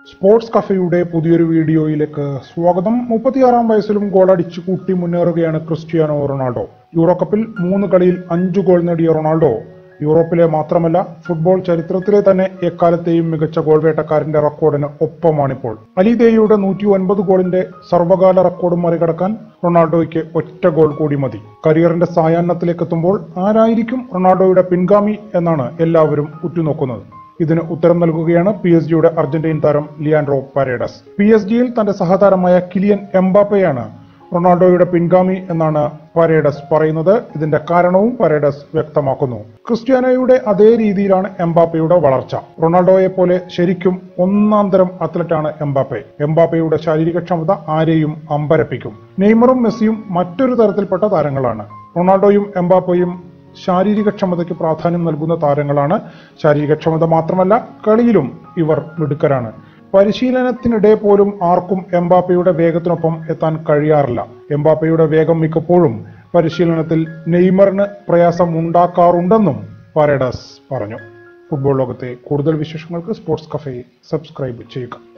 sports കഫയുടെ പുതിയൊരു വീഡിയോയിലേക്ക് സ്വാഗതം മുപ്പത്തിയാറാം വയസ്സിലും ഗോളടിച്ചു കൂട്ടി മുന്നേറുകയാണ് ക്രിസ്ത്യാനോ റൊണാൾഡോ യൂറോ കപ്പിൽ മൂന്ന് കളിയിൽ അഞ്ച് ഗോൾ നേടിയ റൊണാൾഡോ യൂറോപ്പിലെ മാത്രമല്ല ഫുട്ബോൾ ചരിത്രത്തിലെ തന്നെ എക്കാലത്തെയും മികച്ച ഗോൾ വേട്ടക്കാരന്റെ റെക്കോർഡിന് ഒപ്പമാണിപ്പോൾ അലിദേയുടെ നൂറ്റി ഒൻപത് ഗോളിന്റെ സർവകാല റെക്കോർഡ് മറികടക്കാൻ റൊണാൾഡോയ്ക്ക് ഒറ്റ ഗോൾ കൂടി മതി കരിയറിന്റെ സായാഹ്നത്തിലേക്ക് എത്തുമ്പോൾ ആരായിരിക്കും റൊണാൾഡോയുടെ പിൻഗാമി എന്നാണ് എല്ലാവരും ഉറ്റുനോക്കുന്നത് ഇതിന് ഉത്തരം നൽകുകയാണ് പി എസ് ജിയുടെ അർജന്റീൻ താരം ലിയാൻഡ്രോ പരേഡസ് പി എസ് ജിയിൽ തന്റെ സഹതാരമായ കിലിയൻ എംബാപ്പയാണ് റൊണാൾഡോയുടെ പിൻഗാമി എന്നാണ് പരേഡസ് പറയുന്നത് ഇതിന്റെ കാരണവും പരേഡസ് വ്യക്തമാക്കുന്നു ക്രിസ്ത്യാനോയുടെ അതേ രീതിയിലാണ് എംബാപ്പയുടെ വളർച്ച റൊണാൾഡോയെ പോലെ ശരിക്കും ഒന്നാം തരം അത്ലറ്റാണ് എംബാപ്പെ എംബാപ്പയുടെ ശാരീരികക്ഷമത ആരെയും അമ്പരപ്പിക്കും നെയ്മറും മെസ്സിയും മറ്റൊരു തരത്തിൽപ്പെട്ട താരങ്ങളാണ് റൊണാൾഡോയും എംബാപ്പയും ശാരീരികക്ഷമതയ്ക്ക് പ്രാധാന്യം നൽകുന്ന താരങ്ങളാണ് ശാരീരികക്ഷമത മാത്രമല്ല കളിയിലും ഇവർ മിടുക്കരാണ് പരിശീലനത്തിനിടെ പോലും ആർക്കും എംബാപ്പയുടെ വേഗത്തിനൊപ്പം എത്താൻ കഴിയാറില്ല എംബാപ്പയുടെ വേഗം മിക്കപ്പോഴും പരിശീലനത്തിൽ നെയ്മറിന് പ്രയാസം ഉണ്ടാക്കാറുണ്ടെന്നും പരേഡസ് പറഞ്ഞു ഫുട്ബോൾ ലോകത്തെ കൂടുതൽ വിശേഷങ്ങൾക്ക് സ്പോർട്സ് കഫേ സബ്സ്ക്രൈബ് ചെയ്യുക